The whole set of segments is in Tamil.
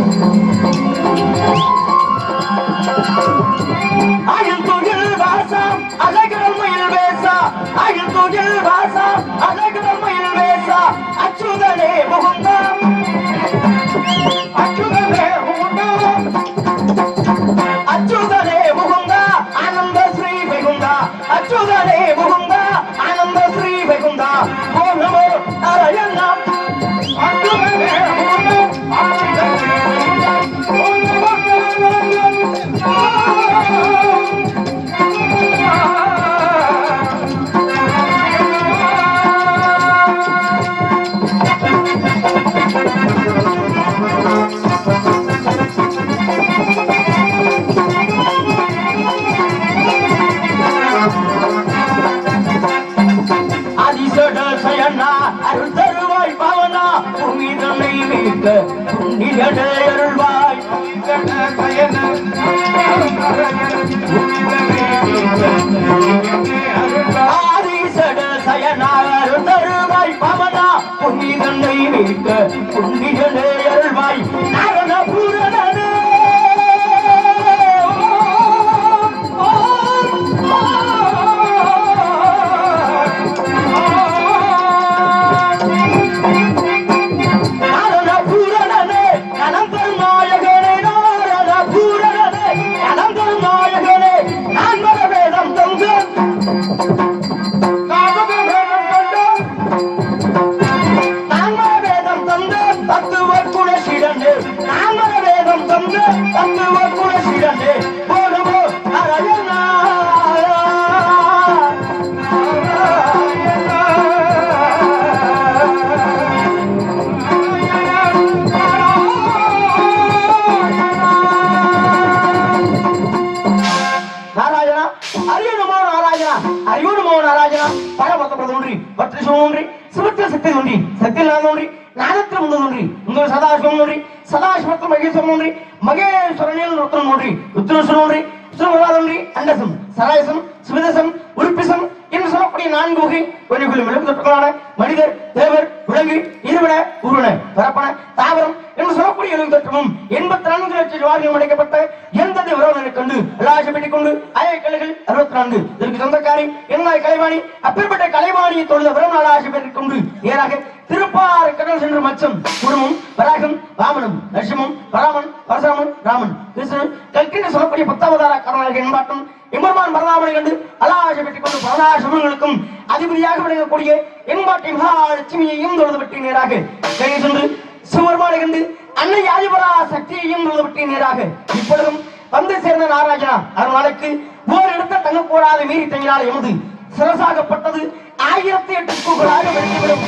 அயல் தொழில் வாசா அழகிடம் மயில் வேசா அயல் தொழில் வாசா அழகிடம் மயில் வேசா அச்சுதனே முகுந்தா அச்சுதனே முகுந்தா அச்சுதனே முகுந்தா ஆனந்த ஸ்ரீ வைகுந்தா அச்சுதனே முகுந்தா ஆனந்த ஸ்ரீ வைகுந்தா ஓ நமோ நாராயணா அச்சுதனே முகுந்தா ஆனந்த ஸ்ரீ வைகுந்தா ஓ நமோ அதிசட சயனா அருள் தருவாய் பவனா பூமி தன்னை மீட்க புண்ணியட அருள்வாய் ஆதிசட சயனா அருள் தருவாய் பவனா பூமி தன்னை மீட்க புண்ணியட அருள்வாய் நாரண பூரணனே நாரண பூரணனே அனந்தர் நாயகனே நாரண பூரணனே அனந்தர் நாயகனே நான் வர வேதம் தந்து நான் வர வேதம் தந்து நான் வர வேதம் தந்து தத்துவ குணசிடனே நான் வர வேதம் தந்து தத்துவ குணசிடனே போடுமோ நாராயணா நாராயணா அரியணுமோ நாராயணா அரியோணுமோ நாராயணா பரமத்தப்பட தோன்றி பற்றி தோன்றி சிவத்த சக்தி தோன்றி சக்தி நான் தோன்றி நாதத்தில் முந்து தோன்றி உங்கள் சதாசிவம் தோன்றி சதாசிவத்தில் மகேஸ்வரம் தோன்றி மகேஸ்வரனில் ரத்னம் தோன்றி ருத்ரேஸ்வரம் தோன்றி சுமரா தோன்றி அண்டசம் சராயசம் சுவிதசம் உறுப்பிசம் என்று சொல்லக்கூடிய நான்கு வகை வழிகளும் எழுபத்தொட்டுகளான மனிதர் தேவர் விலங்கு இருவின உருவன பரப்பன தாவரம் என்று சொல்லக்கூடிய எழுபது தத்துவமும் எண்பத்தி நான்கு லட்சம் ஜவாரியம் அடைக்கப்பட்ட எந்த விரோதனை கண்டு அல்லாசப்பட்டுக் கொண்டு அய கலைகள் அறுபத்தி நான்கு இதற்கு சொந்தக்காரி என்னாய் கலைவாணி அப்பேற்பட்ட கலைவாணியை தொழுத விரம் ஆசைப்பட்டுக் கொண்டு நேராக திருப்பாறு கடல் சென்ற மச்சம் குடும்பம் வராகம் வாமனம் நரசிம்மம் பராமன் பரசுராமன் ராமன் கிருஷ்ணன் கல்கின்னு சொல்லக்கூடிய பத்தாவதார கருணாக என்பாட்டம் எம்பெருமான் பரதாமனை கண்டு அலாசை பெற்றுக் கொண்டு பரதாசமங்களுக்கும் அதிபதியாக விளங்கக்கூடிய என்பாட்டை மகாலட்சுமியையும் தொழுதுபட்டு நேராக கை சென்று சிவபெருமானை கண்டு அன்னை ஆதிபரா சக்தியையும் தொழுதுபட்டு நேராக இப்பொழுதும் வந்து சேர்ந்த நாராஜனா அதனாலுக்கு ஓர் இடத்த தங்க கூடாத மீறி தங்கினால் எமது சிரசாகப்பட்டது ஆயிரத்தி எட்டு கூகளாக வெட்டிவிடும்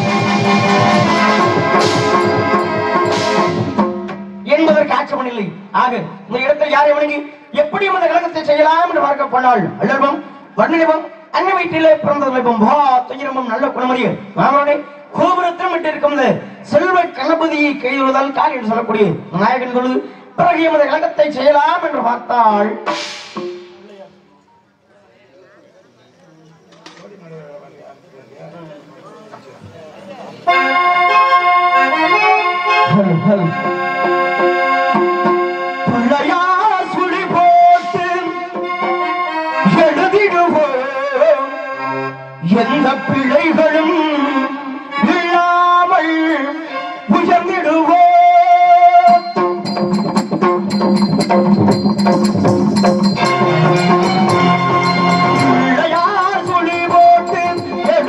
என்பதற்கு ஆட்சேபமில்லை ஆக இந்த இடத்தில் யாரை வணங்கி எப்படி இந்த கழகத்தை செய்யலாம் என்று பார்க்க போனால் அல்லர்வம் வர்ணிலவம் அன்னை வயிற்றிலே பிறந்ததும் வா துயரமும் நல்ல குணமறிய மாமனே கோபுரத்திலும் விட்டிருக்கும் இந்த செல்வ கணபதியை கையுறுதல் கால் என்று சொல்லக்கூடிய நாயகன் சொல்லு பிறகு எமது கழகத்தை செய்யலாம் என்று பார்த்தால் ஹல், ஹல். பிள்ளையார் சுழி போட்டு எழுதிடுவோம் எந்த பிழைகளும் இல்லாமல் உயர்ந்திடுவோம் பிள்ளையார் சுழி போட்டு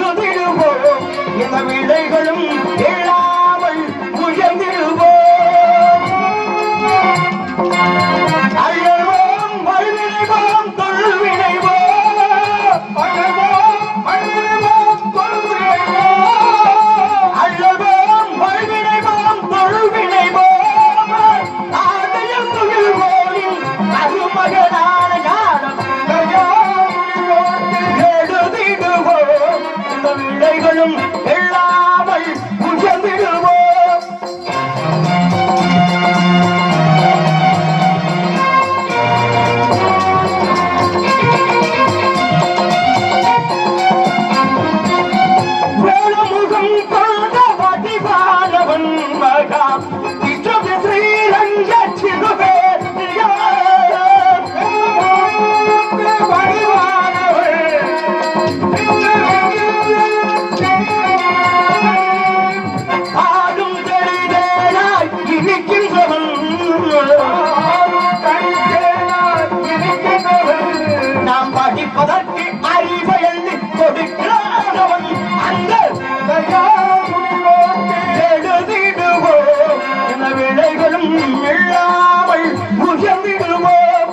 எழுதிடுவோம் எந்த விடைகளும் இல்லாமல் உயர்ந்திடுவோம் இல்லாமல் உயர்ந்திடுவோம்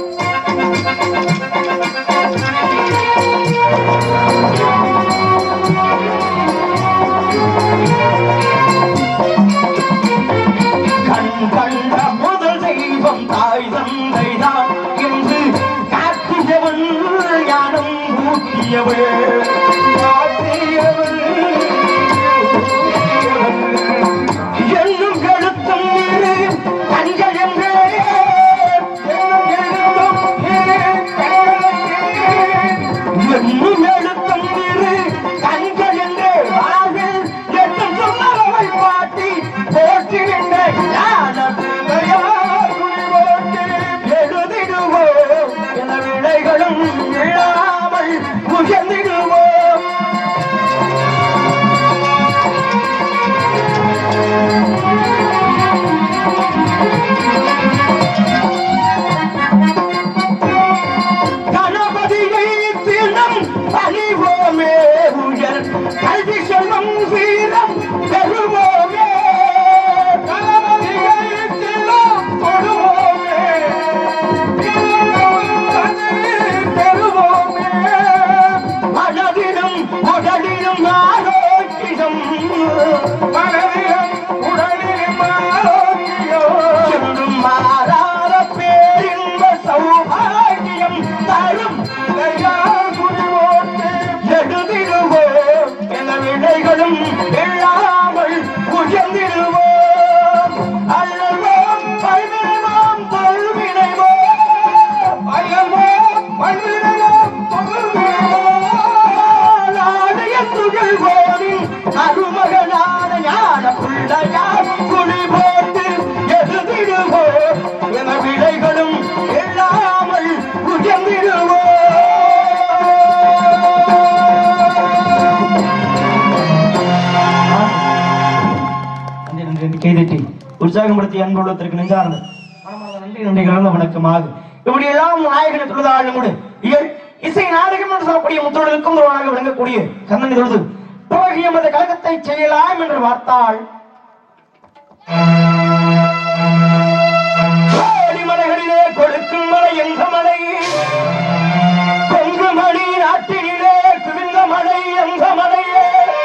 கண் கண்ட முதல் தெய்வம் தாய் தந்தைதான் என்று காட்டியவன் ஞானம் ஊட்டியவள் காட்டியவள் என்னும் கழுத்தும் இரு கண்கள் என்றே என்னும் எழுத்தும் இரு கண்கள் என்னும் எழுத்தும் இரு கண்கள் என்றே வாழ்வில் எட்டும் சொன்னவள் பாட்டி போற்றி நின்ற ஞானத்தையார் குடிவோட்டு எழுதிடுவோம் என விடைகளும் இல்லாமல் உயர்ந்திடுவோம் கணபதியை தினம் அணிவோமே உயர் கல்வி செல்வம் வீரம் பெறுவோமே கணபதியை தினம் தொழுவோமே பெறுவோமே மனதிலும் உடலிலும் ஆரோக்கியம் மனதிலும் உடலிலும் ஆரோக்கியம் என்றும் மாறாத பேரின்ப சௌபாகியம் தரும் தயார் குடிவோட்டு எழுதிடுவோம் என விடைகளும் இல்லாமல் உயர்ந்திடுவோம் அல்லவோம் பல்வினைவோம் தொல்வினைவோம் அல்லவோம் பல்வினைவோம் தொல்வினைவோம் நாளைய துகள்வோரின் அருமகனான ஞான பிள்ளையார் குடி போட்டு எழுதிடுவோம் என விடைகளும் இல்லாமல் உயர்ந்திடுவோம் கைதட்டி உற்சாகப்படுத்தி அன்புள்ளத்திற்கு நெஞ்சார்ந்த மனமார்ந்த நன்றி நன்றி கலந்த வணக்கமாக இப்படி எல்லாம் நாயகனை தொழுதாலும் கூட இயல் இசை நாடகம் என்று சொல்லக்கூடிய முத்தொழிலுக்கும் ஒருவனாக விளங்கக்கூடிய கண்ணனை தொழுது பிறகு எமது கழகத்தை செய்யலாம் என்று பார்த்தால் கோடிமலைகளிலே கொடுக்கும் மலை எந்த மலை கொங்கு மணி நாட்டினிலே குவிந்த மலை எந்த மலையே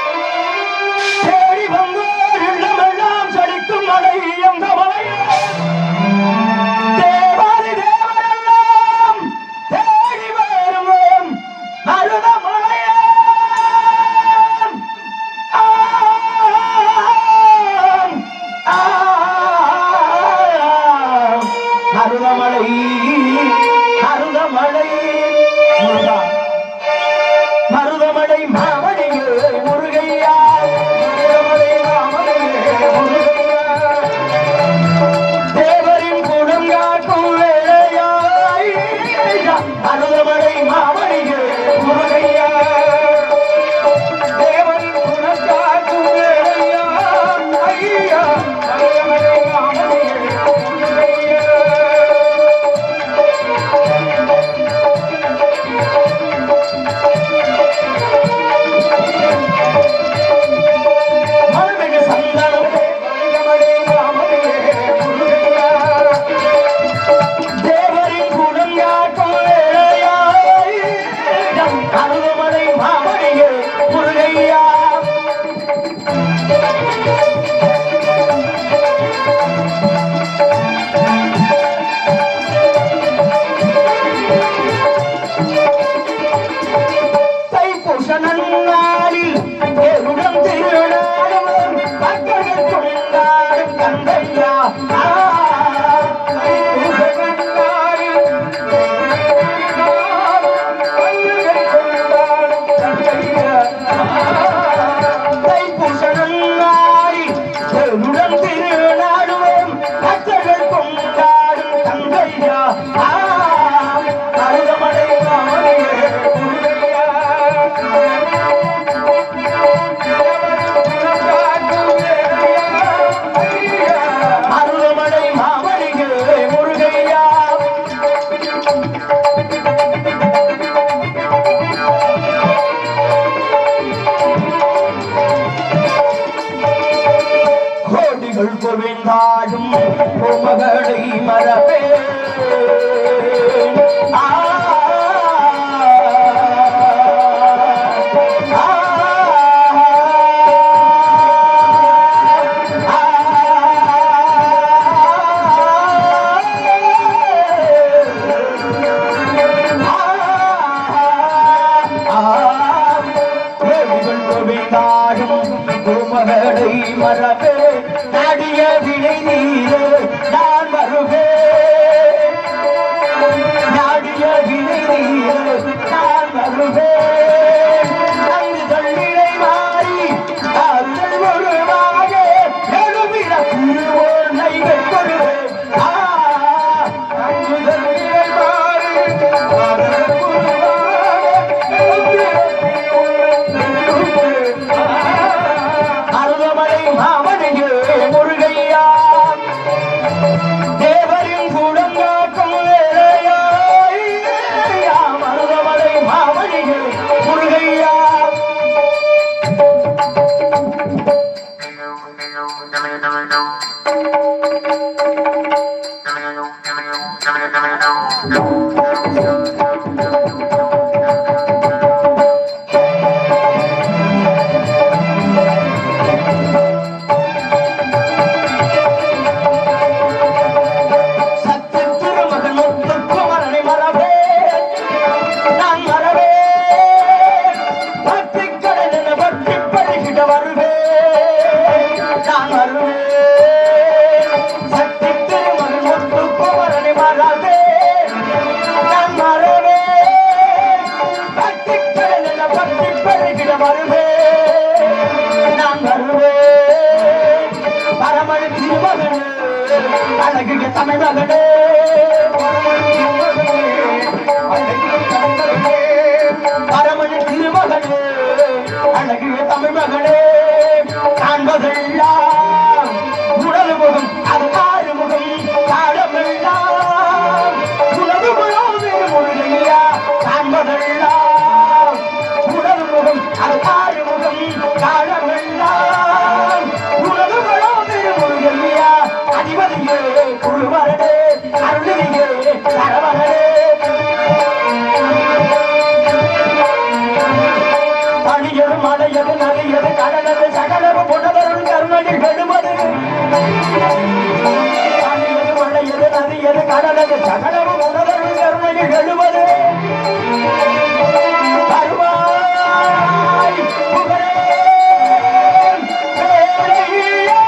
தேடி வந்தோர் இல்லமெல்லாம் செழிக்கும் மலை எந்த மலையே தேவாதி தேவரெல்லாம் தேடி வருவோம் மருத மலையே ஆம், ஆம். மருதமலை மருதமலை முருகா மருதமலை மாமணியே முருகையா மருதமலை மாமணியே முருகையா தேவரின் குணம் காக்கும் வேளையாய் மருதமலை மாமணியே முருகையா தேவரின் குணம் காக்கும் வேளையா ஐயா மருதமலை மாமணியே முருகையா மருதக சந்தனமே மருதமலை மாமணியே முருகையா தேவரின் குணம் காக்கும் வேளையாய் மருதமலை மாமணியே முருகையா தைப்பூச நன்னாளில் தேருடன் திருநாடும் பக்தர்கள் கொண்டாடும் கந்தையா ஆ, தைப்பூச நன்னாளில் பக்தர்கள் கொண்டாடும் கந்தையா. தைப்பூச நன்னாளில் தேருடன் திருநாடுவோம் பக்தர்கள் கொண்டாடும் கந்தையா ஆ, மருதமலை மாமலையே முருகையா அருளமலை கோவிந்தாடும் கோமகளை மரபே ஆ மகளை மரபே நாடிய வினை நீரே நான் வருவேன் நாடிய வினை நீரே நான் வருவேன் அங்கு தள்ளிடை மாறி காதல் ஒருவாக எழுமிட திருவோர் நைகள் கொள்வேன் ஆ அங்கு தள்ளிடை மாறி காதல் ஒருவாக அருகமலை மாமனையே முருகையா தேவரின் குடங்காக்கும் வேலையா மருதமலை மாமணியே முருகையா சத்து திருமகன் முத்து குமரனை மரபே நான் மரபே பத்து கடலில் பட்டி பருகிட வருவே நான் வருவே சக்தி திருமகன் முத்து குமரனை மரபே நான் மரபே பத்து கடலில் பட்டி பருகிட வருவே நான் வருவே பரமணி திருமகனே அழகிய தமிழ் மகனே பரமணி திருமகனே அழகிய தமிழ் மகனே காண்பதெல்லாம் உணவு முகம் அது ஆறு முகம் காலமெல்லாம் உணவு முழாவே முழுகையா காண்பதெல்லாம் உணவு முகம் அது ஆறு முகம் காலமெல்லாம் உணவு முழாவே முழுகையா அதிபதியே குழுவரனே அருளியே சரவணனே பணியது மலையது நதியது கடலது சகலவு புனதரும் கருணையில் கெடுமது பணியது மலையது நதியது கடலது சகலவு புனதரும் கருணையில் கெடுமது வருவாய் புகழே வேலையே.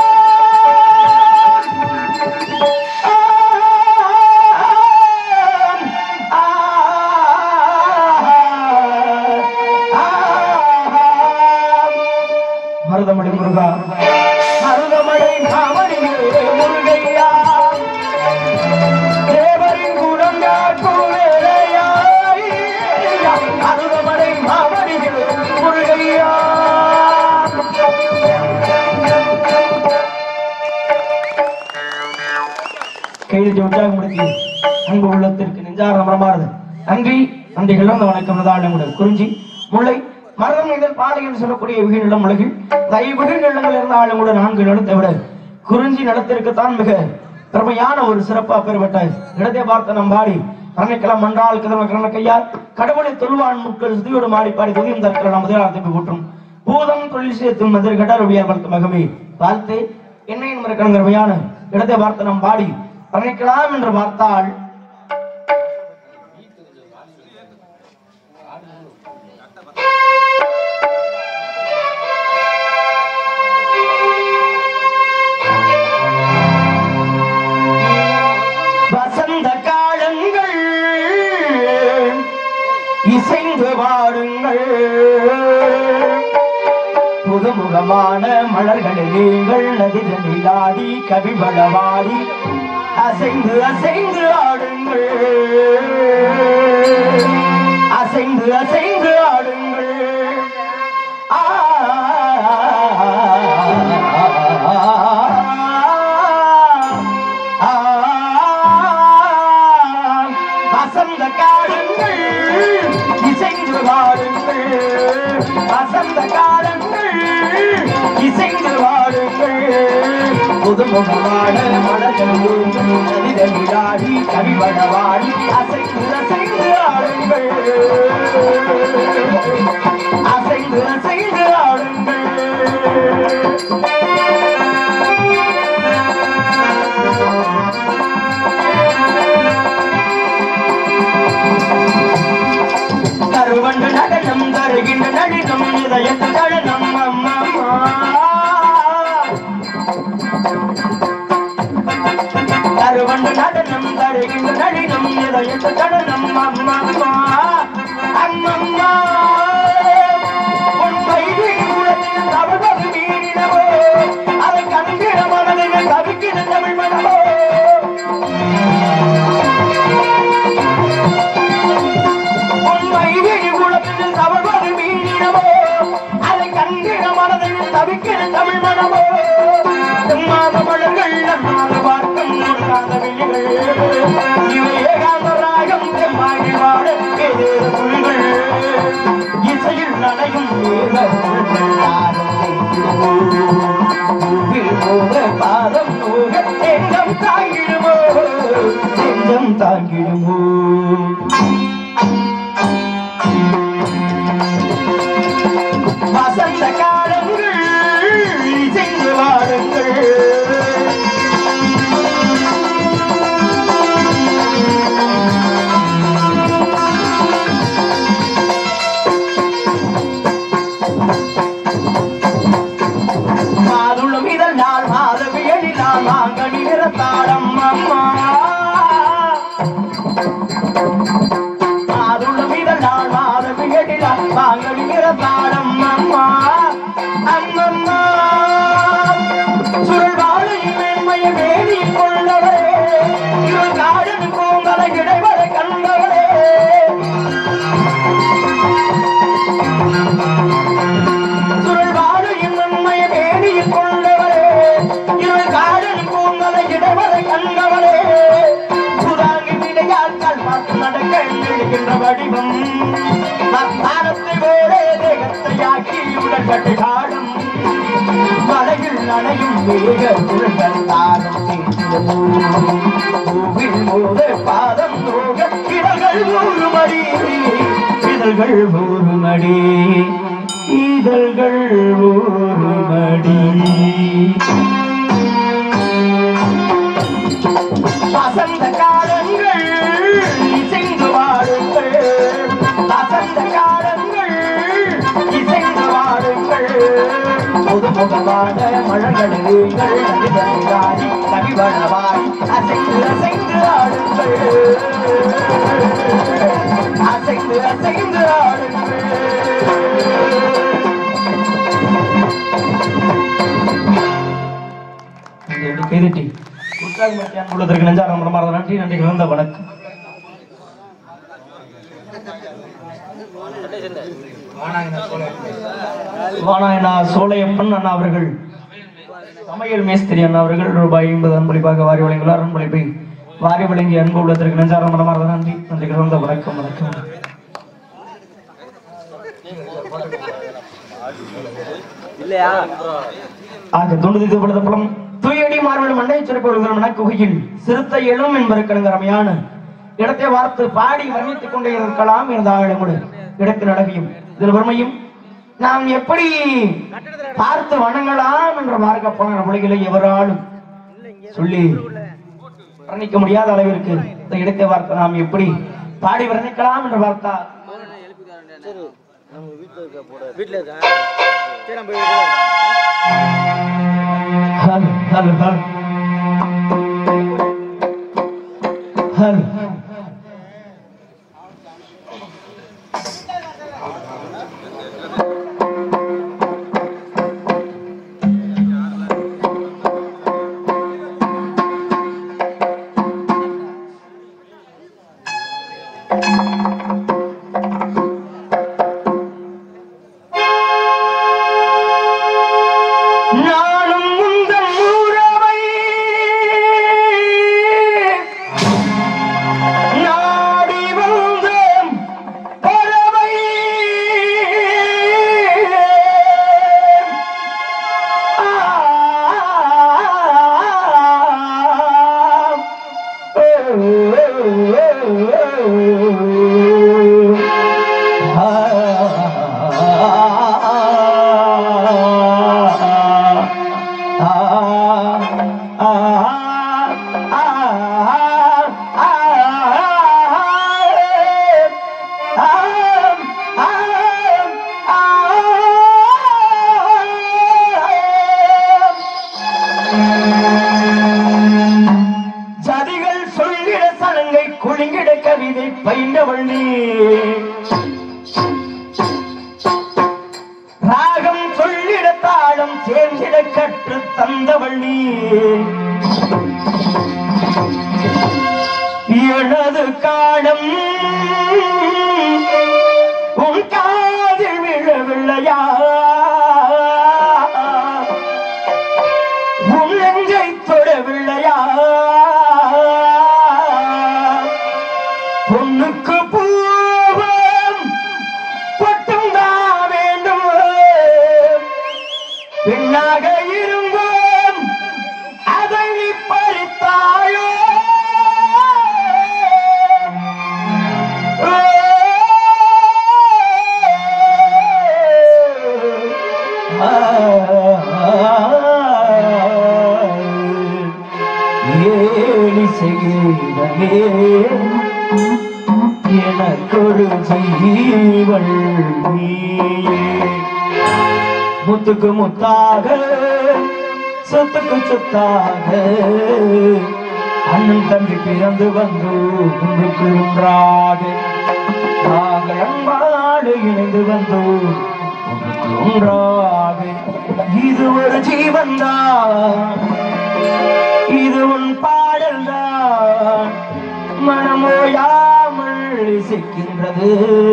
மருதமணி முருகா மருதமணி மாமணியே முருகையா தேவரின் குணம் யாக்கும் வேலையா மருதமணி மாமணியே முருகையா கையில் உற்சாகப்படுத்தி அன்பு உள்ளத்திற்கு நெஞ்சார மரமாறுது நன்றி நன்றி கிளர்ந்த வணக்கம் நதாளமுடன் குறிஞ்சி முல்லை மரதம் இதழ் பாலை என்று சொல்லக்கூடிய விகை நிலம் உலகில் தைவிகை நிலங்கள் இருந்த ஆளுங்களுடன் நான்கு நிலத்தை விட குறிஞ்சி நிலத்திற்குத்தான் மிக பெருமையான ஒரு சிறப்பா பெறப்பட்ட இடத்தை பார்த்த நம் பாடி அரணைக்கலாம் மன்றால் கதவ கரண கையால் கடவுளை தொழுவான் முட்கள் சுதியோடு மாடி பாடி துதியும் தற்கிற நாம் முதலாளத்துக்கு கூட்டும் பூதம் தொழில் சேர்த்தும் மதில் கடருடைய வளர்த்து மகமே வாழ்த்து என்ன என்பது கணங்கரமையான இடத்தை பார்த்து நாம் பாடி அரணைக்கலாம் என்று பார்த்தால் வசந்த காலங்கள் இசைந்து வாடுங்கள் புதுமுகமான மலர்களில் நீங்கள் நதிகளில் ஆடி கவிவளவாடி அசைந்து அசைந்து ஆடுங்கள் அசைந்து அசைந்து ஆடுங்கள் ஆ வசந்த காலங்கள் இசைந்து வாடுங்கள் வசந்த காலங்கள் இசைந்து வாடுங்கள் புதுமுகமான மலர்கள் கவிதமிழாடி கவிவடவாடி அசைந்து அசைந்து ஆடுங்கள் அசைந்து அசைந்து ஆடுங்கள் கருவண்டு நடனம் தருகின்ற நடினம் இதயத்து தழனம் அம்மா கருவண்டு நடனம் தருகின்ற நடினம் இதயத்து தழனம் அம்மா அம்மம்மா உண்மை உலகில் தவறு மீறினவோ அதை கண்டிட மனதில் தவிக்கிற தமிழ் மனமோ உண்மை உலகில் தவறு மீறினவோ அதை கண்டிட மனதில் தவிக்கிற தமிழ் மனமோ மாத மலர்கள் அண்ணாத பார்க்கும் முழுகாத விழிகள் இவை ஏகாந்த ராகம் செம்மாடி வாழ ஏதேது புலிகள் இசையில் நடையும் மேகங்கள் யாரும் பூவில் போக பாதம் போக எங்கம் தாங்கிடுமோ எங்கம் தாங்கிடுமோ வசந்த காலங்கள் இசைந்து வாடுங்கள் மாதுளம் இதழ் நாள் மாதவி எழிலால் மாங்கனி நிறத்தாடம் அம்மா மாதுளம் இதழ் நாள் மாதவி எழிலால் மாங்கனி நிறத்தாடம் அம்மா அம்மம்மா சுருள் வாழையின் மேன்மைய வேதி கொண்டவரே இருள் காடன் பூங்கலை இடைவரை கண்டவரே சுருள் வாழையின் நன்மைய வேதியில் கொண்டவரே இருள் காடன் பூங்கலை இடைவரை கண்டவரே புதாங்கி விடையால் கால் பார்த்து நடக்க எழுகின்ற வடிவம் மத்தானத்தை போலே தேகத்தை ஆக்கி உடல் கட்டு காடும் மலையில் நனையும் மேக குழந்தை தாரம் பூவில் மோத பாதம் நோக இதழ்கள் ஊறுமடி இதழ்கள் ஊறுமடி இதழ்கள் ஊறுமடி வசந்த காலங்கள் இசைந்து வாடுங்கள் வசந்த காலங்கள் இசைந்து வாடுங்கள் புதுமுகமான மழங்கடுங்கள் நதிதனிராடி கவிவளவாய் அசைந்து அசைந்து ஆடுங்கள் அசைந்து அசைந்து ஆடுங்கள் கைதட்டி உற்சாகமத்தியான் உள்ளதற்கு நெஞ்சாரம் மனமார்ந்த நன்றி நன்றி கலந்த வணக்கம் வானாயனா சோலையப்பன் அண்ணா அவர்கள் சமையல் மேஸ்திரி அண்ணா அவர்கள் ரூபாய் ஐம்பது அன்பளிப்பாக வாரி வழங்கியுள்ளார் அன்பளிப்பை வாரி வழங்கி அன்பு உள்ளதற்கு நெஞ்சாரம் மனமார்ந்த நன்றி நன்றி கலந்த வணக்கம் வணக்கம் ஆக துண்டு படுத்த படம் தூயடி மார்பல் மண்டை சிறப்பு குகையில் சிறுத்தை எழும் என்பதற்கு ரமையான இடத்தை வார்த்து பாடி வர்ணித்துக் கொண்டே இருக்கலாம் இருந்தாலும் கூட இடத்தில் அழகியும் இதில் வறுமையும் நாம் எப்படி பார்த்து வணங்கலாம் என்ற மார்க்க போன மொழிகளை எவராலும் சொல்லி வர்ணிக்க முடியாத அளவிற்கு இந்த இடத்தை வார்த்தை நாம் எப்படி பாடி வர்ணிக்கலாம் என்று பார்த்தால் வீட்டுல இருக்கா சரி நம்ம போய் ஹல் ஹல் ஹல் ஹல் நானும் உந்தன் உறவை மனது காணும் உன் காதில் விழவில்லையா உன் நெஞ்சை தொடவில்லையா பொண்ணுக்கு பூவம் பொட்டும் தான் வேண்டும் பெண்ணாக இருந்தோம் அதை நீ பறித்தாயோ ஏழி செய்தே எனக்கொரு ஜீவள் நீயே முத்துக்கு முத்தாக சொத்துக்கு சொத்தாக அண்ணன் தம்பி பிறந்து வந்து ஒன்றுக்கு ஒன்றாக நாங்கள் அன்பாடு இணைந்து வந்தோம் ஒன்றுக்கு ஒன்றாக இது ஒரு ஜீவன்தான் இது உன் பாடல்தான் மனமோயாமல் இசைக்கின்றது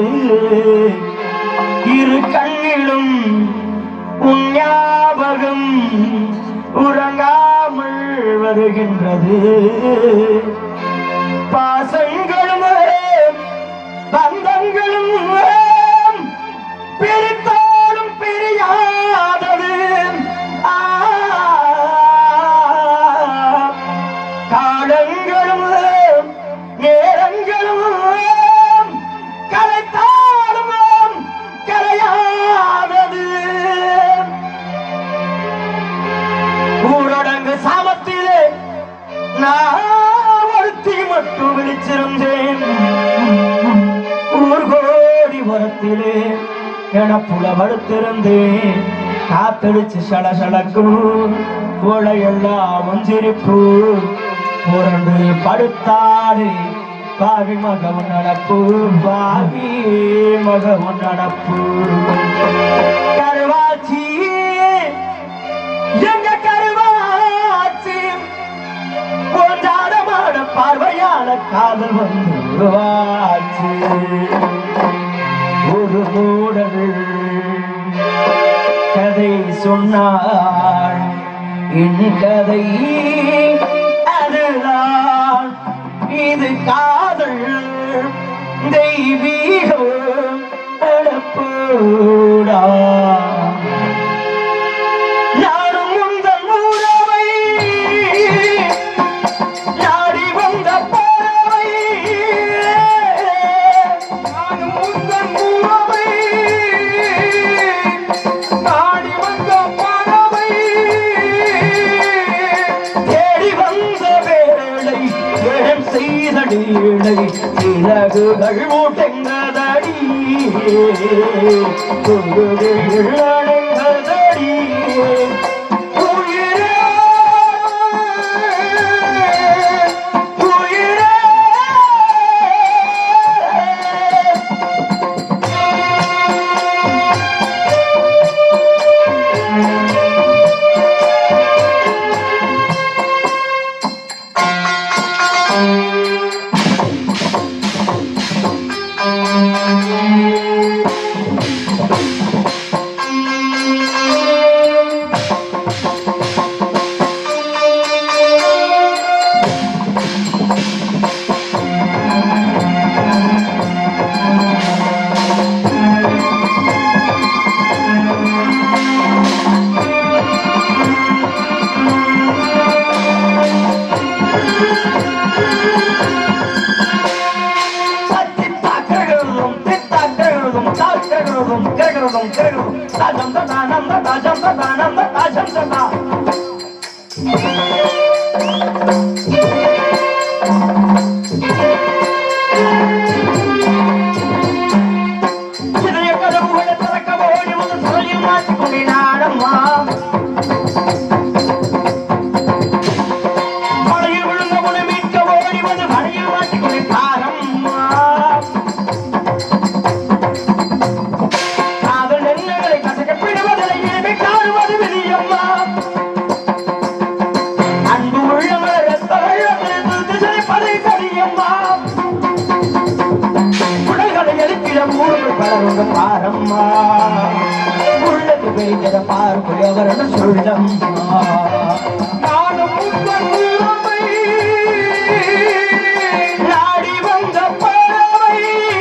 இரு கண்ணிலும் உன் ஞாபகம் உறங்காமல் வருகின்றது பாசங்களும் பந்தங்களும் பிரித்தாலும் பிரியாதது ஆ, காலங்களும் நேரங்களும் கலைத்தாலும் கரையாதது ஊரடங்கு சாமத்திலே நான் ஒருத்தி மட்டும் விழிச்சிருந்தேன் ஊர் கோடி வரத்திலே என புலவடுத்திருந்தேன் காத்தடிச்சு சலசலக்கும் உடையெல்லாம் சிரிப்பு புரண்டு படுத்தாடு பாவி மகவன் நடப்பு பாவி மகவன் நடப்பு கருவாச்சி எங்க கருவாச்சி போன்றாடமான பார்வையால காதல் வந்து வாச்சு ஒரு மூடல் கதை சொன்னாள் என் கதை அதுதான் இது காதல் தெய்வீகம் அடப்பூடா நானும் உந்தன் உறவை நாடி வந்த பறவை நானும் உந்தன் உறவை நாடி வந்த பறவை தேடி வந்த வேளை இடம் செய்தடி இழை சிறகுகள் ஊட்டெங்கதடி கொங்குகள் அடைந்ததடி உயிரே உயிரே ஆ சொல்லுங்க பாரம்மா உள்ளத்து பெய்தத பாரு புலியவரன்னு சொல்லம்மா நானும் உங்கள் உறவை நாடி வந்த பறவை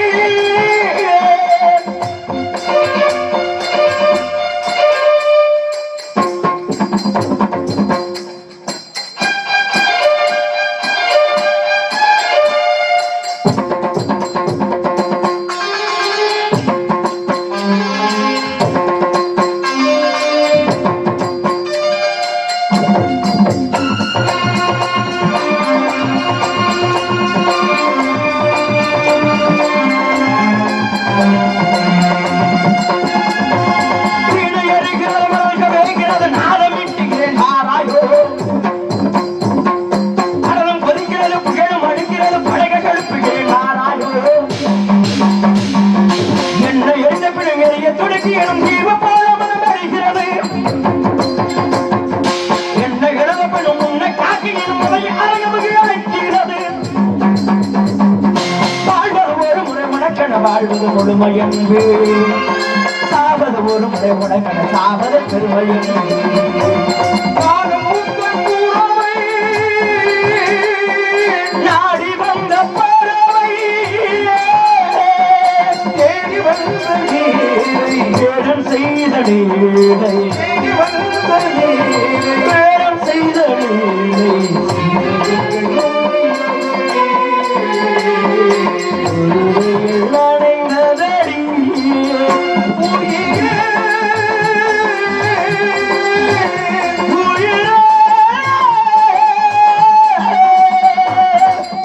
வீணை எறிகிறது, மலர்க வேகிறது, நாதம் இட்டுகிறேன் ஆராயோ. கடலும் கொதிக்கிறது, புகழும் அடிக்கிறது, படக கழுப்புகிறேன் ஆராயோ. என்னை எரிந்த பிணம் எரிய துடுக்கி எனும் தீர்வு போல மனம் அறிகிறது. என்னை எழுத பிணும் உன்னை காக்கி எனும் முறை அறையமுகி அழைக்கிறது. வாழ்வது ஒரு முறை மணக்கண வாழ்வது முழுமை என்பே சாவது ஒரு முறை உடக்கட சாவது பெருமையும் நாடி வந்த பறவை தேடி வந்த நீரை வேடம் செய்த நீரை தேடி வந்த நீரை வேடம் செய்த நீரை நடைந்ததடி உயிரே உயிரே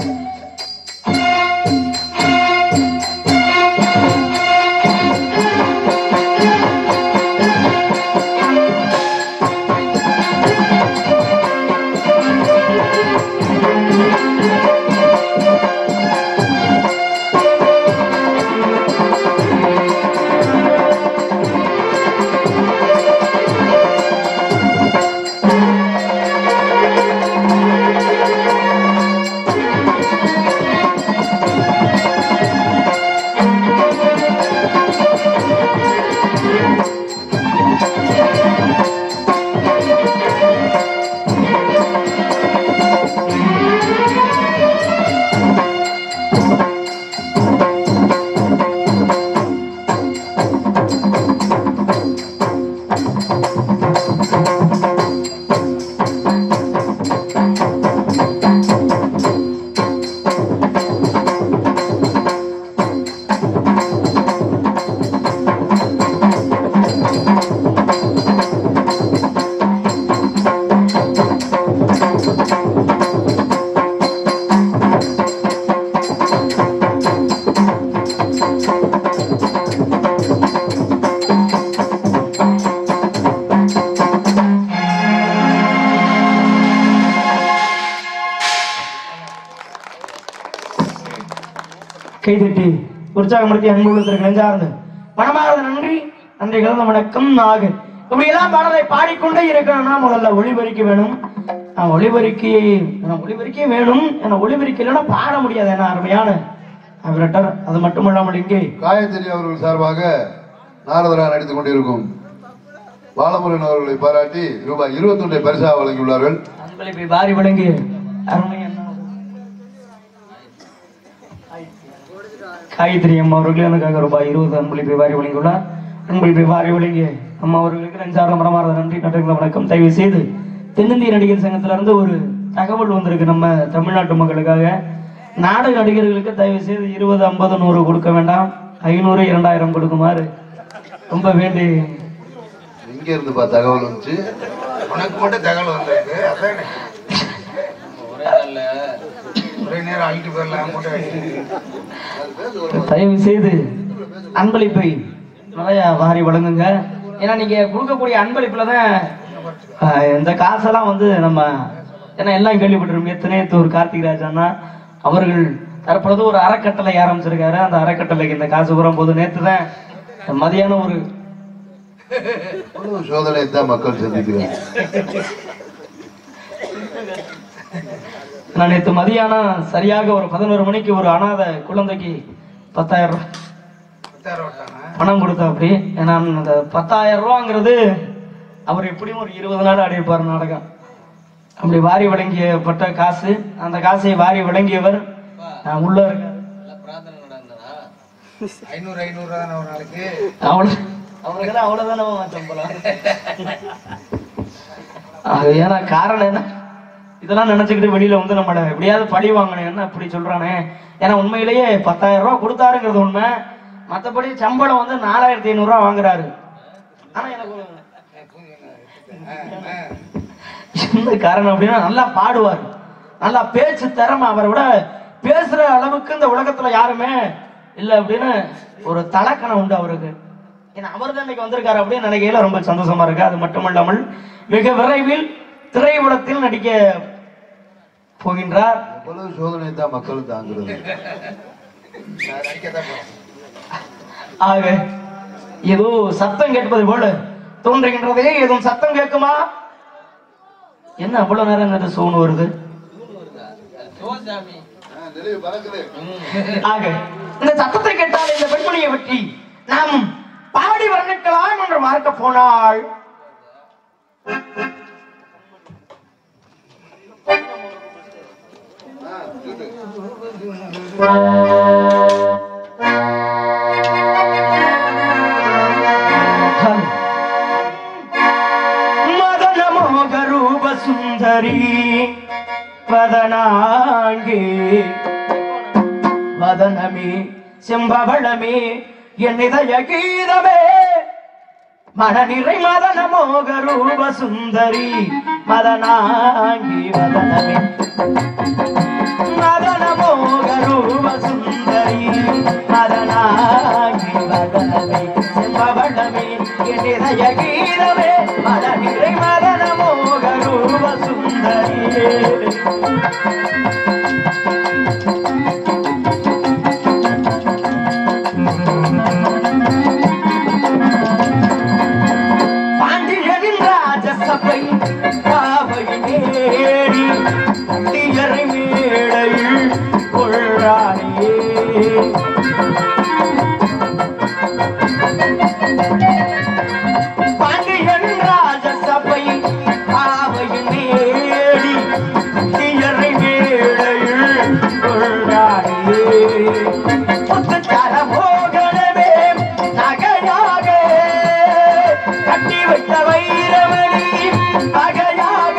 கைதட்டி உற்சாகப்படுத்தி அன்பு உள்ளத்திற்கு நெஞ்சார்ந்து மனமார்ந்த நன்றி நன்றி கலந்த வணக்கம் நாகு இப்படி எல்லாம் பாடலை பாடிக்கொண்டே இருக்கணும்னா முதல்ல ஒளிபரிக்க வேணும் நான் ஒளிபரிக்கை நான் ஒளிபரிக்கே வேணும் என ஒளிபரிக்க இல்லைன்னா பாட முடியாது என அருமையான விரட்டர் அது மட்டுமல்லாமல் இங்கே காயத்ரி அவர்கள் சார்பாக நாரதரா நடித்துக் கொண்டிருக்கும் பாலமுருகன் அவர்களை பாராட்டி ரூபாய் இருபத்தொன்றை பரிசாக வழங்கியுள்ளார்கள் அன்பளிப்பை வாரி வழங்கிய அருமை அண்ணா காயத்ரி அம்மா அவர்கள் எனக்காக ரூபாய் இருபது அன்பளிப்பை வாரி வழங்கியுள்ளார் அன்பளிப்பை வாரி வழங்கிய அம்மா அவர்களுக்கு நெஞ்சார்ந்த மனமார்ந்த நன்றி நன்றி வணக்கம் தயவு செய்து தென்னிந்திய நடிகர் சங்கத்துல இருந்து ஒரு தகவல் வந்திருக்கு நம்ம தமிழ்நாட்டு மக்களுக்காக நாடக நடிகர்களுக்கு தயவு செய்து இருபது ஐம்பது நூறு கொடுக்க வேண்டாம் ஐநூறு இரண்டாயிரம் கொடுக்குமாறு ரொம்ப வேண்டி எங்க இருந்து பா தகவல் வந்துச்சு உனக்கு மட்டும் தகவல் வந்திருக்கு அதானே ஒரே நாள்ல ஒரே நேரம் ஆகிட்டு போயிடலாம் மட்டும் தயவு செய்து அன்பளிப்பை நிறைய வாரி வழங்குங்க ஏன்னா நீங்க கொடுக்கக்கூடிய அன்பளிப்புல தான் ஆஹ், இந்த காசெல்லாம் வந்து நம்ம ஏன்னா எல்லாம் கேள்விப்பட்டிருக்கோம் எத்தனையத்தூர் கார்த்திக் ராஜானா அவர்கள் தற்பொழுது ஒரு அறக்கட்டளை ஆரம்பிச்சிருக்காரு அந்த அறக்கட்டளைக்கு இந்த காசு வரும் போது நேற்று தான் மதியானம் ஒரு இவ்வளவு சோதனை தான் மக்கள் சந்திக்கிறாங்க நான் நேற்று மதியானம் சரியாக ஒரு பதினோரு மணிக்கு ஒரு அனாதை குழந்தைக்கு பத்தாயிரம் ரூபாய் பத்தாயிரம் விட்டானா பணம் கொடுத்தா அப்படி ஏன்னா அந்த பத்தாயிரம் ரூபாங்கிறது அவர் எப்படியும் ஒரு இருபது நாள் ஆடி இருப்பார் நாடகம் அப்படி வாரி வழங்கியப்பட்ட காசு அந்த காசை வாரி வழங்கியவர் நான் உள்ள இருக்காரு ஐநூறு ஐநூறு தானே ஒரு நாளைக்கு அவ்வளவு அவனுக்கெல்லாம் அவ்வளவுதானே சம்பளம் அது ஏன்னா காரணம் என்ன இதெல்லாம் நினைச்சுக்கிட்டு வெளியில வந்து நம்மள எப்படியாவது பழி வாங்கணும் என்ன இப்படி சொல்றானே ஏன்னா உண்மையிலேயே பத்தாயிரம் ரூபாய் கொடுத்தாருங்கிறது உண்மை மத்தபடி சம்பளம் வந்து நாலாயிரத்தி ஐநூறு ரூபாய் வாங்குறாரு ஆனா எனக்கு ஒரு- என்ன காரணம் அப்படின்னா நல்லா பாடுவார் நல்லா பேச்சு திறமை அவரை விட பேசுற அளவுக்கு இந்த உலகத்துல யாருமே இல்ல அப்படின்னு ஒரு தலக்கணம் உண்டு அவருக்கு ஏன்னா அவர் தான் இன்னைக்கு வந்திருக்காரு அப்படின்னு நினைக்கையில ரொம்ப சந்தோஷமா இருக்கு அது மட்டுமல்லாமல் மிக விரைவில் திரையுலகத்தில் நடிக்க போகின்றார் எவ்வளவு சோதனை தான் மக்கள் தாங்குறது நான் நடிக்கத்தான் போறேன் ஆக ஏதோ சத்தம் கேட்பது போல தோன்றுகின்றதே எதுவும் சத்தம் கேட்குமா என்ன அவ்வளவு நேரம் இந்த சோன் வருது நிலைவு பறக்குது ஆக இந்த சத்தத்தை கேட்டால் இந்த பெண்மணியை பற்றி நாம் பாடி வர்ணிக்கலாம் என்று பார்க்க போனால் மதன மோக ரூப சுந்தரி வதனாங்கே வதனமே செம்பவளமே என் இதய கீதமே மனநிறை மதன மோக ரூப சுந்தரி மதனாங்கி வதனமே மதன மோக ரூப சுந்தரி மதனாங்கி வதனமே செம்பவளமே என் இதய கீதமே மனநிறை மதன மோக ரூப சுந்தரி பாண்டியனின் ராஜசபை பாவையின் ஏறி தீயரை மேடையில் கொள்றானே பாண்டியன் ராஜசபை பாவையின் ஏறி தீயரை மேடையில் கொள்றானே முத்துச்சார மோகனமே நகையாக கட்டி வைத்த வைரமணி பகையாக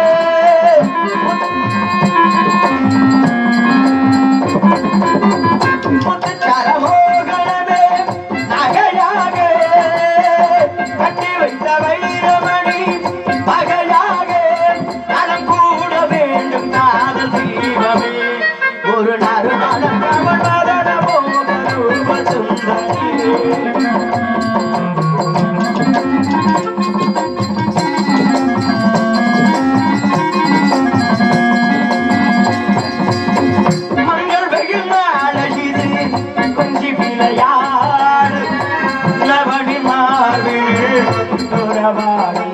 முத்துச்சார மோகனமே நகையாக கட்டி வைத்த வைரமணி பகையாக நலம் கூட வேண்டும் காதல் தீபமே ஒரு நறுமண கமலதன மோக ரூப சுந்தரி மங்கள் வெயில் நாளையிது கொஞ்சி விளையாடு நவடி மார்பில் உறவாடு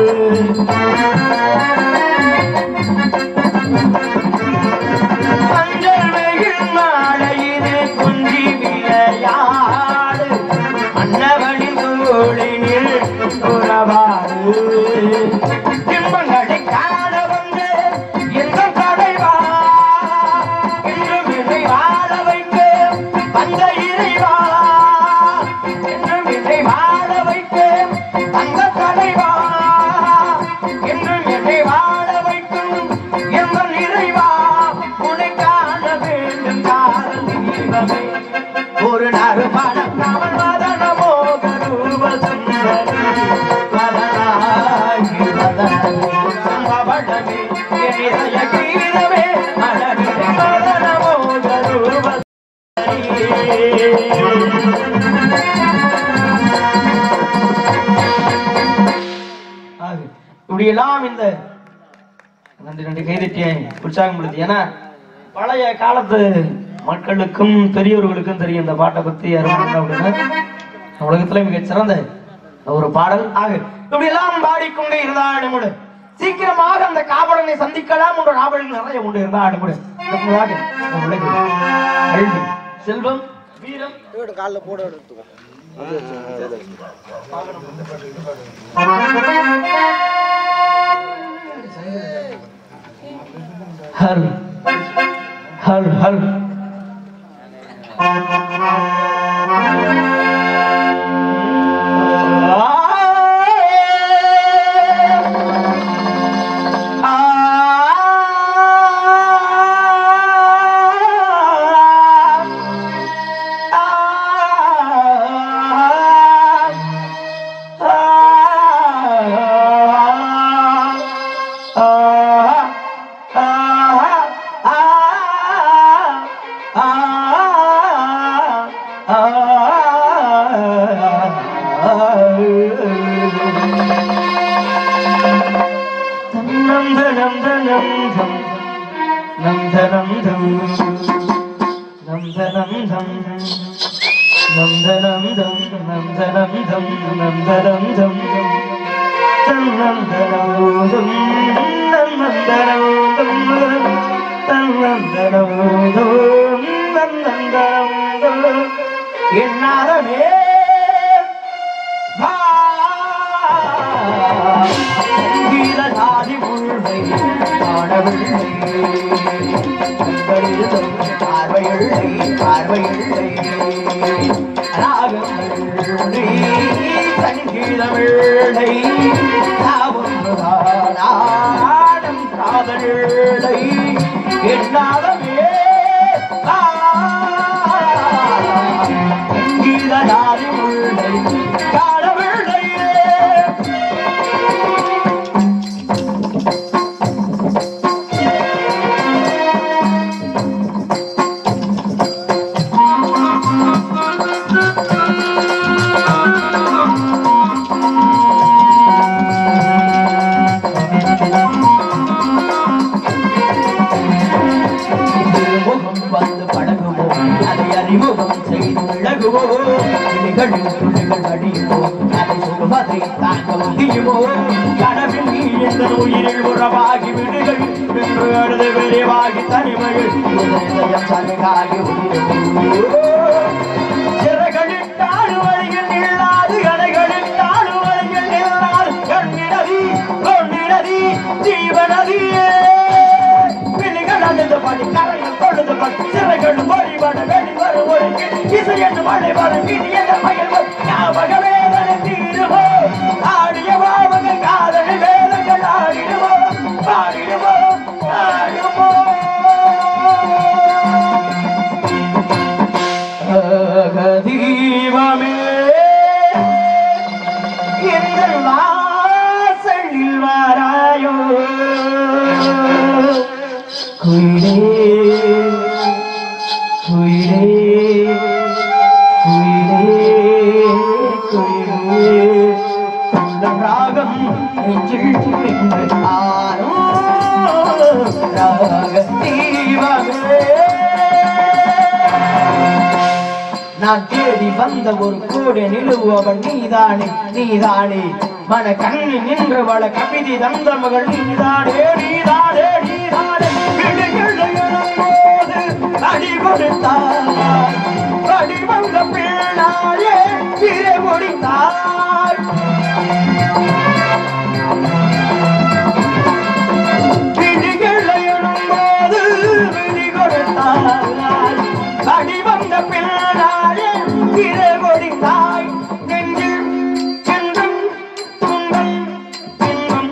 மஞ்சள் வெயில் நாளையிது கொஞ்சி விளையாடு மன்னவழி தோழினில் உறவாடு இன்பங்களை காண வந்து எந்த தலைவா என்றும் என்னை வாழ வைத்து வந்த இறைவா என்றும் என்னை வாழ வைத்து வந்த தலைவா என்றும் என்னை வாழ வைக்கும் எந்த இறைவா உன்னை காண வேண்டும் காதல் தீபமே ஒரு நறுமண கமல் மதன மோக ரூப சுந்தரி மதனாகி மதனமே சம்பவளமே என் இதய கீதமே மலரிலே மதன மோக ரூப ஆகு. இப்படியெல்லாம் இந்த நன்றி நன்றி கைதட்டிய உற்சாகப்படுத்தி ஏன்னா பழைய காலத்து மக்களுக்கும் பெரியவர்களுக்கும் தெரியும் இந்த பாட்டை பத்தி அருமையான அப்படின்னு உலகத்துல மிக சிறந்த ஒரு பாடல் ஆகு இப்படி எல்லாம் பாடிக்கொண்டே இருந்தாலும் கூட சீக்கிரமாக அந்த காவலனை சந்திக்கலாம் என்ற நாவல்கள் நிறைய கொண்டு இருந்தாலும் கூட அடுத்ததாக இந்த உலகில் கல்வி செல்வம் வீரம் காலில் போட எடுத்துக்கோ ஹர் ஹர் ஹர் நம் தனம் தனம் தம் நம் தனம் தம் நம் தனம் தம் நம் தனம் தம் நம் தனம் தம் நம் தனம் தம் தன்னம் தனோதும் நன்னம் தனோதும் தன்னம் தனோதும் நன்னம் தனோதும் என்னாரமே கீழாதி முழுமை காணவில்லை கண்களிலும் பார்வையில்லை பார்வையில்லை ராகமில்லை சங்கீதமில்லை நாடும் காதலில்லை என்னாலமே கீழாதி முழுமை காணவில்லையே திருமுகம் வந்து பழகுமோ அதை அறிமுகம் செய்து விலகுவோ இலைகளில் துளிகள் வடியுமோ அதை சொல்வதை தாங்க முடியுமோ கனவில் நீ எந்த உயிரில் உறவாகி விடுகள் என்று அழுது விரைவாகி தனிமையில் இதயம் சருகாகி சிறகளிட்டால் வழியில் நில்லாது அலைகளிட்டால் வழியில் நில்லாது கண்ணினதி கொண்டினதி ஜீவனதியே பிள்ளைகள் அழுது படி கரையில் பொழுது படி சிறைகள் மொழிபட வெளிவரும் ஒரு இசை என்று மழை வரும் இனி என்ற பயில் வரும் ஞாபக வேதனை தீருமோ ஆடிய பாவங்கள் காதலி வேதங்கள் ஆடிடுமோ பாடிடுமோ ஆடுமோ தீபமே எங்கள் வாசலில் வாராயோ குயிலே குயிலே குயிலே குயிலே உள்ளம் ராகம் நெஞ்சில் நின்று ஆரோ ராக தீபமே நான் தேடி வந்த ஒரு கூட நிலுவவன் நீதானே நீதானே மன கண்ணி நின்றவள கவிதை தந்த மகள் நீதானே நீதானே நீதானே போது அடி கொடுத்தாய் அடி வந்த பிள்ளாயே திரை முடித்தாய் விழிகளை போது விழி கொடுத்தாய் அடி வந்த பிள்ளாயே திரை முடித்தாய் நெஞ்சில் சென்றும் துன்பம் துன்பம்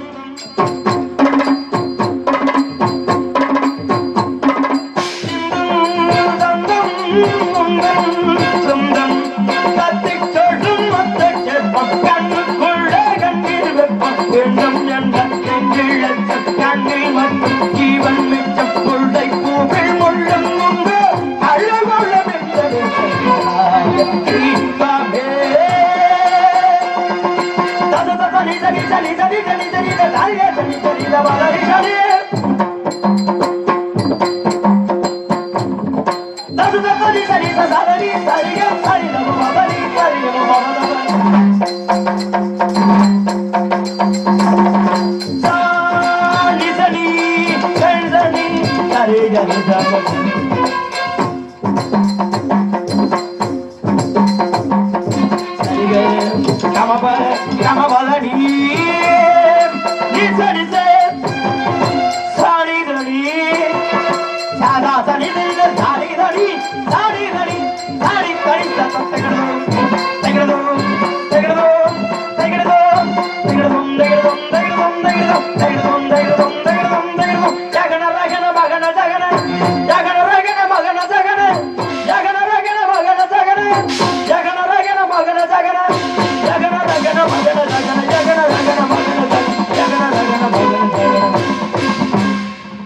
சாதா சனி சாடி தடி சாடி தடி சாடி தடி தத்தகடோ தகடோ தகடோ தகடோ தகடோ தகடோ தகடோ தகடோ தகடோ தகடோ தகடோ தகடோ ஜகன ரகன மகன ஜகன ஜகன ரகன மகன ஜகன ஜகன ரகன மகன ஜகன ஜகன ரகன மகன ஜகன ஜகன ரகன மகன ஜகன ஜகன ரகன மகன ஜகன ஜகன ரகன மகன ஜகன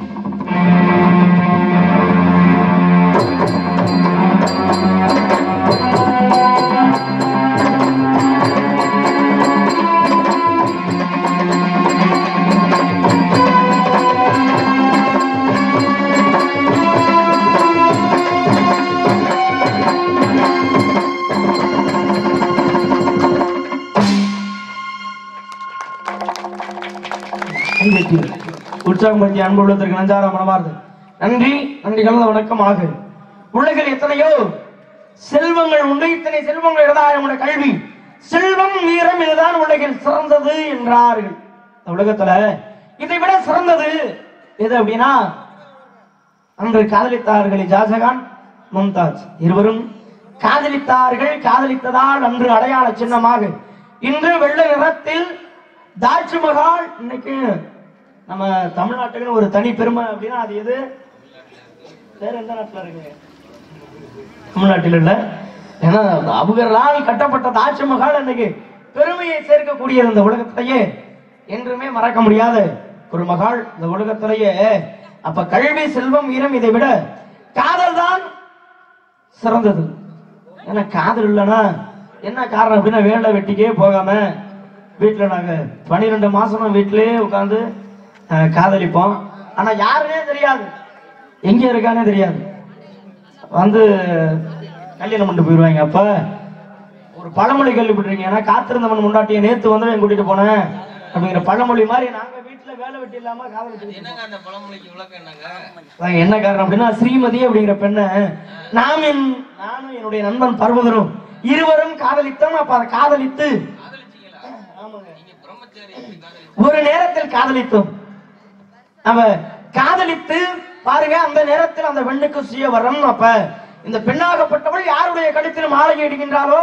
கைதட்டி உற்சாகம் பற்றி அன்புள்ளதற்கு நஞ்சார மனமார்ந்து நன்றி நன்றி கலந்த வணக்கம் ஆகு உலகில் எத்தனையோ செல்வங்கள் உண்டு இத்தனை செல்வங்கள் இருந்தால் நம்முடைய கல்வி செல்வம் வீரம் இதுதான் உலகில் சிறந்தது என்றார்கள் இந்த உலகத்துல இதை விட சிறந்தது எது அப்படின்னா அன்று காதலித்தார்கள் ஜாஜகான் மும்தாஜ் இருவரும் காதலித்தார்கள் காதலித்ததால் அன்று அடையாள சின்னமாக இன்று வெள்ளை நிறத்தில் தாஜ்மஹால் இன்னைக்கு நம்ம தமிழ்நாட்டுக்குன்னு ஒரு தனி பெருமை அப்படின்னா அது எது வேற எந்த நாட்டுல இருக்குங்க தமிழ்நாட்டில் இல்ல ஏன்னா அவர்களால் கட்டப்பட்ட தாஜ்மஹால் இன்னைக்கு பெருமையை சேர்க்கக்கூடிய இந்த உலகத்திலேயே என்றுமே மறக்க முடியாத ஒரு மகால் இந்த உலகத்திலேயே அப்ப கல்வி செல்வம் வீரம் இதை விட காதல் தான் சிறந்தது ஏன்னா காதல் இல்லைன்னா என்ன காரணம் அப்படின்னா வேலை வெட்டிக்கே போகாம வீட்டுல நாங்க பன்னிரெண்டு மாசமா வீட்டிலேயே உட்காந்து காதலிப்போம் ஆனா யாருன்னே தெரியாது எங்க இருக்கானே தெரியாது வந்து கல்யாணம் பண்ணிட்டு போயிடுவாங்க அப்ப ஒரு பழமொழி கேள்விப்பட்டிருக்கீங்க ஏன்னா காத்திருந்தவன் முண்டாட்டியை நேத்து வந்து என் கூட்டிட்டு போனேன் அப்படிங்கிற பழமொழி மாதிரி நாங்க வீட்டுல வேலை வெட்டி இல்லாம காதலிச்சு என்னங்க அந்த பழமொழிக்கு விளக்கம் என்னங்க அதான் என்ன காரணம் அப்படின்னா ஸ்ரீமதி அப்படிங்கிற பெண்ணை நாம் என் நானும் என்னுடைய நண்பன் பர்வதரும் இருவரும் காதலித்தோம் அப்ப அதை காதலித்து ஆமாங்க. ஒரு நேரத்தில் காதலித்தோம் அவ காதலித்து பாருங்க அந்த நேரத்தில் அந்த பெண்ணுக்கு சுய வரம் அப்ப இந்த பெண்ணாகப்பட்டவள் யாருடைய கழுத்தில் மாலை இடுகின்றாலோ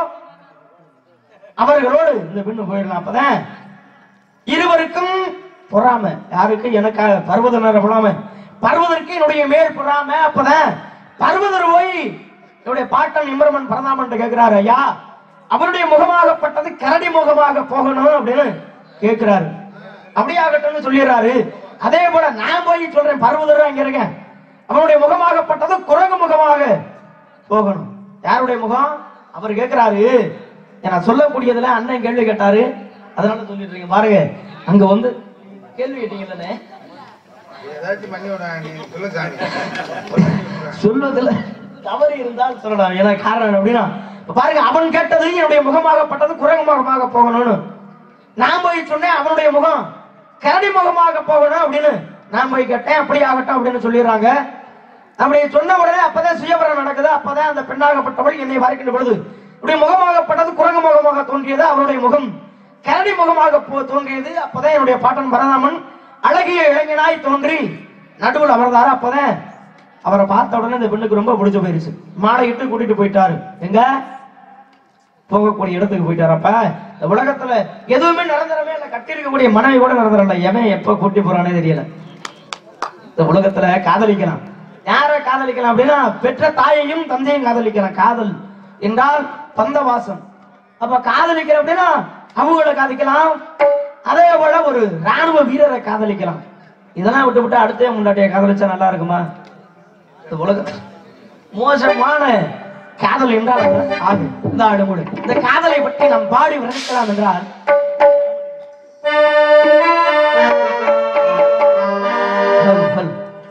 அவர்களோடு இந்த பெண்ணு போயிடலாம் அப்பதான் இருவருக்கும் பொறாம யாருக்கு எனக்கு பர்வதனர பொறாம பர்வதற்கு என்னுடைய மேல் பொறாம அப்பதான் பர்வதர் போய் என்னுடைய பாட்டன் இம்ரமன் பரதாமன் கேட்கிறாரு ஐயா அவருடைய முகமாகப்பட்டது கரடி முகமாக போகணும் அப்படின்னு கேட்கிறாரு அப்படியாகட்டும்னு சொல்லிடுறாரு அதே போல நான் போய் சொல்றேன் பர்வதர் அங்க இருக்கேன் அவனுடைய முகமாகப்பட்டது குரங்கு முகமாக போகணும் யாருடைய முகம் அவர் கேட்கிறாரு நான் சொல்லக்கூடியதுல அண்ணன் கேள்வி கேட்டாரு அதனால சொல்லிட்டு இருக்கேன் பாருங்க அங்க வந்து கேள்வி கேட்டீங்கல்ல ஏதாச்சும் பண்ணி விட நீ சொல்ல சாமி சொல்வதில் தவறு இருந்தால் சொல்லலாம் ஏன்னா காரணம் என்ன அப்படின்னா இப்ப பாருங்க அவன் கேட்டது என்னுடைய முகமாகப்பட்டது குரங்கு முகமாக போகணும்னு நான் போய் சொன்னேன் அவனுடைய முகம் கரடி முகமாக போகணும் அப்படின்னு நான் போய் கேட்டேன் அப்படி ஆகட்டும் அப்படின்னு சொல்லிடுறாங்க அப்படி சொன்ன உடனே அப்பதான் சுயவரம் நடக்குது அப்பதான் அந்த பெண்ணாகப்பட்டவள் என்னை வரைக்கின்ற பொழுது இப்படி முகமாகப்பட்டது குரங்கு முகமாக தோன்றியது அவருடைய முகம் கரடி முகமாக போ- தோன்றியது அப்பதான் என்னுடைய பாட்டன் பரதாமன் அழகிய இளைஞனாய் தோன்றி நடுவில் அமர்ந்தாரு அப்பதான் அவரை பார்த்த உடனே இந்த பெண்ணுக்கு ரொம்ப பிடிச்சு போயிருச்சு மாலையிட்டு கூட்டிட்டு போயிட்டாரு எங்க போகக்கூடிய இடத்துக்கு போயிட்டாரப்ப இந்த உலகத்துல எதுவுமே நடந்துடவே இல்லை கட்டியிருக்கக்கூடிய மனைவி கூட நடந்துடல எவன் எப்ப கூட்டி போறானே தெரியல இந்த உலகத்துல காதலிக்கலாம் யார காதலிக்கலாம் அப்படின்னா பெற்ற தாயையும் தந்தையும் காதலிக்கலாம் காதல் என்றால் பந்தவாசம் அப்ப காதலிக்கிற அப்படின்னா அவங்கள காதலிக்கலாம் அதே போல ஒரு ராணுவ வீரரை காதலிக்கலாம் இதெல்லாம் விட்டு விட்டு அடுத்தே முன்னாடியே காதலிச்சா நல்லா இருக்குமா இந்த உலகத்துல மோசமான காதல் என்றால் என்ன? ஆகும் இந்த ஆடுமுடு இந்த காதலை பற்றி நாம் பாடி வர்ணிக்கலாம் என்றால் ஹல், ஹல்.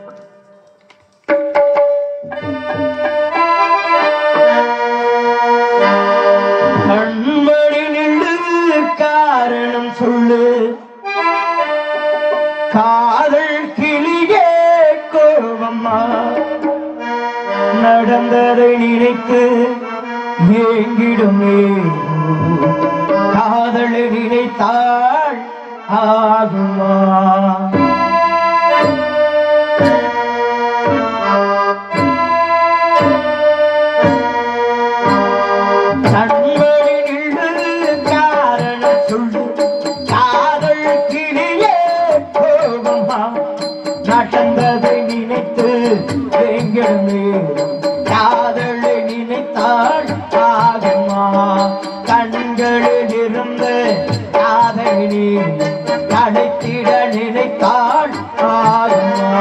கண்மணி நில்லு காரணம் சொல்லு காதல் கிளியே கோபமா நடந்ததை நினைத்து ஏங்கிடுமே காதலை நினைத்தாள் ஆகுமா எங்கிடுமே காதலை நினைத்தாள் ஆகுமா கண்களில் இருந்த காதலினி அழைத்திட நினைத்தாள் ஆகுமா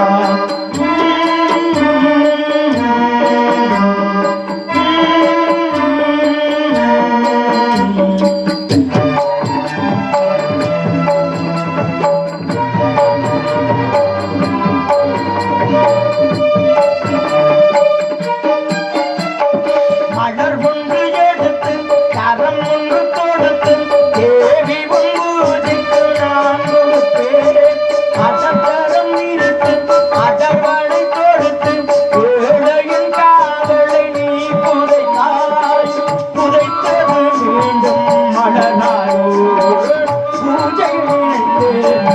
மலர் ஒன்று எடுத்து கரம் ஒன்று கொடுத்து தேவி பூஜைக்கு நான் கொடுப்பேன் அதப்பரம் நிறுத்து அதப்படை கொடுத்து ஏழையின் காதலை நீ புதைத்தாய் புதைத்தது மீண்டும் மலனாயோ பூஜை நினைத்து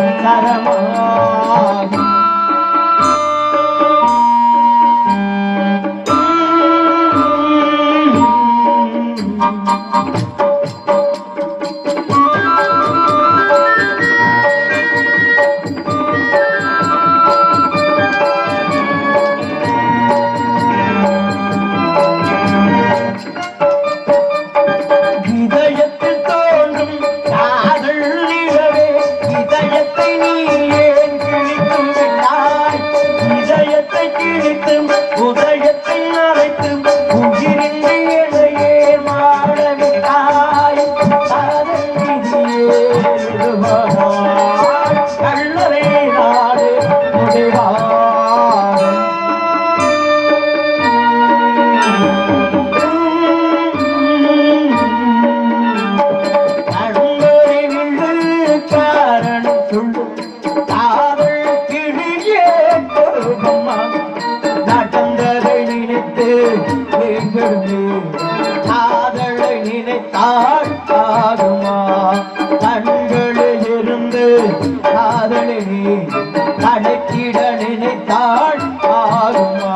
தரமாகும் இதயத்தில் தோன்றும் காதல் நிலவே இதயத்தை நீ ஏன் கிழித்தும் விட்டாய் இதயத்தை கிழித்தும் உதயத்தை அழைத்தும் உயிரின்றி என்னையே மாடவிட்டாய் காதல் விதியே நிறுவனாய் கள்ளரை நாடு முடிவாய் நடுவரை நின்று காரணம் சொல்லு காதல் கிழியே போகுமா நடந்ததை நினைத்து எங்களுமே காதலை நினைத்தால் ஆகுமா கண்களில் இருந்து காதலை நீ கணக்கிட நினைத்தால் ஆகுமா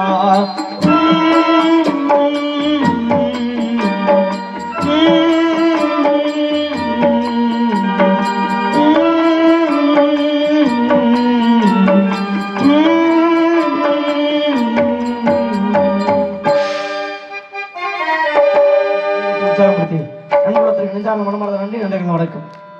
உற்சாகப்படுத்தி அன்புலத்திற்கு நெஞ்சார்ந்த மனமார்ந்த நன்றி நன்றிகள் வணக்கம்